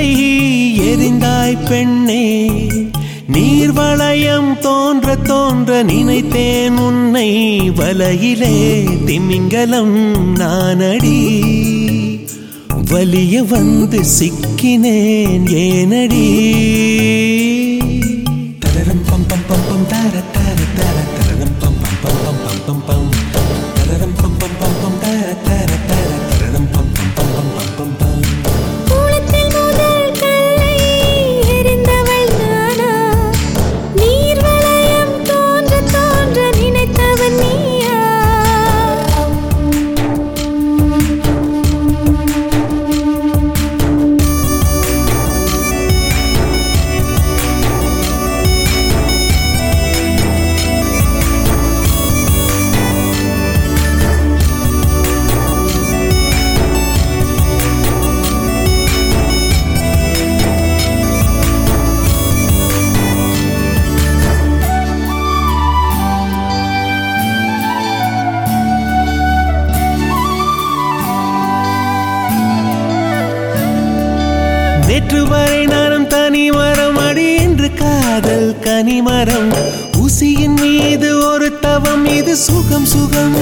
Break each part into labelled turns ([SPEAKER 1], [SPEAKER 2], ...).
[SPEAKER 1] கல்லை எரிந்தாய் பெண்ணே நீர்வளையம் தோன்ற தோன்ற நினைத்தேன் உன்னை வலையிலே திமிங்கலம் நானடி வலிய வந்து சிக்கினேன் ஏனடி தரரம் பம் பம் பம் பம் தர தர தர தரரம் பம் பம் பம் பம் பம் பம் பம் தரரம் பம் பம் பம் பம் தர தர தர தரரம் பம் பம் பம் பம் பம் பம் பம்
[SPEAKER 2] கூளத்தில் முதல் கல்லை எறிந்தவள் நானா நீர்வளையம் தோன்ற தோன்ற நினைத்தவன் நீயா
[SPEAKER 1] நேற்று வரை நானும் தனி மரம் அடி என்று காதல் கனிமரம் ஊசியின் மீது ஒரு தவம் இது சுகம் சுகம்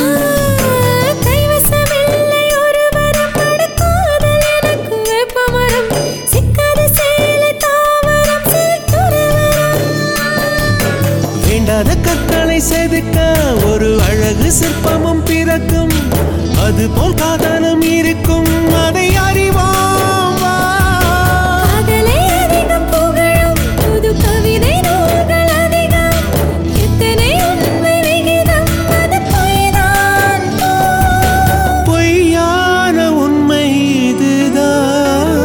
[SPEAKER 2] கைவசமில்லை ஒரு மரம் படுக்காதல் எனக்கு வேப்பமரம் சிக்காத சேலை தாவரம் சில்துறவரம்
[SPEAKER 1] வேண்டாத கற்களை செதுக்க ஒரு அழகு சிற்பமும் பிறக்கும் அது போல் காதலும் இருக்கும் அதை அறிவோம் வா.
[SPEAKER 2] காதலை அதிகம் புகழும் புது கவிதை நூல்கள் அதிகம் எத்தனை உண்மை விகிதம் அது பொய்தான்
[SPEAKER 1] பொய்யான உண்மை இதுதான்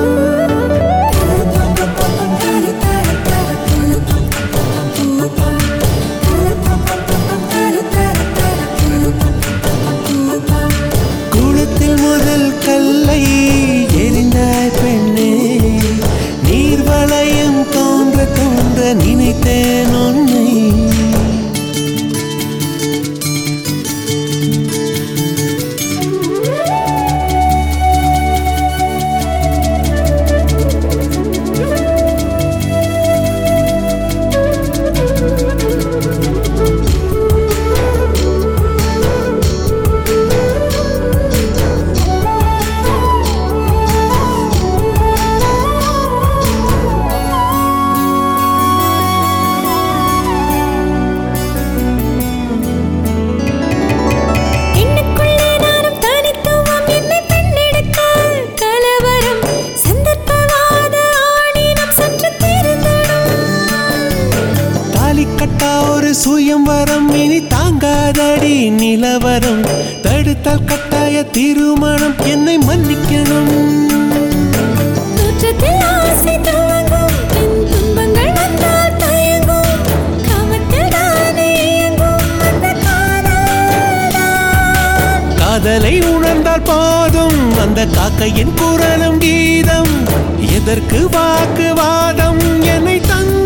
[SPEAKER 1] குளத்தில் முதல் கல்லை எரிந்தாய் பெண்ணே நீர்வளையம் தோன்ற தோன்ற நினைத்தேன் உன்னை
[SPEAKER 2] என்னுக்குள்ளே நானும் தனித்துவம் என்னை பெண்ணெடுக்க கலவரம் சந்தர்ப்பவாத ஆணினம் சற்று திருந்தணும்
[SPEAKER 1] தாலி கட்டா ஒரு சுயம் வரம் இனி தாங்காதடி நிலவரம் தடுத்தால் கட்டாய திருமணம் என்னை மன்னிக்கணும்
[SPEAKER 2] தோற்றத்தில் ஆசை துவங்கும் பின் துன்பங்கள் வந்தால் தயங்கும் காமத்தில் தானே இயங்கும் அந்த காதல்தான்
[SPEAKER 1] காதலை உணர்ந்தால் போதும் அந்த காக்கையின் குரலும் கீதம் எதற்கு வாக்குவாதம் என்னை தங்க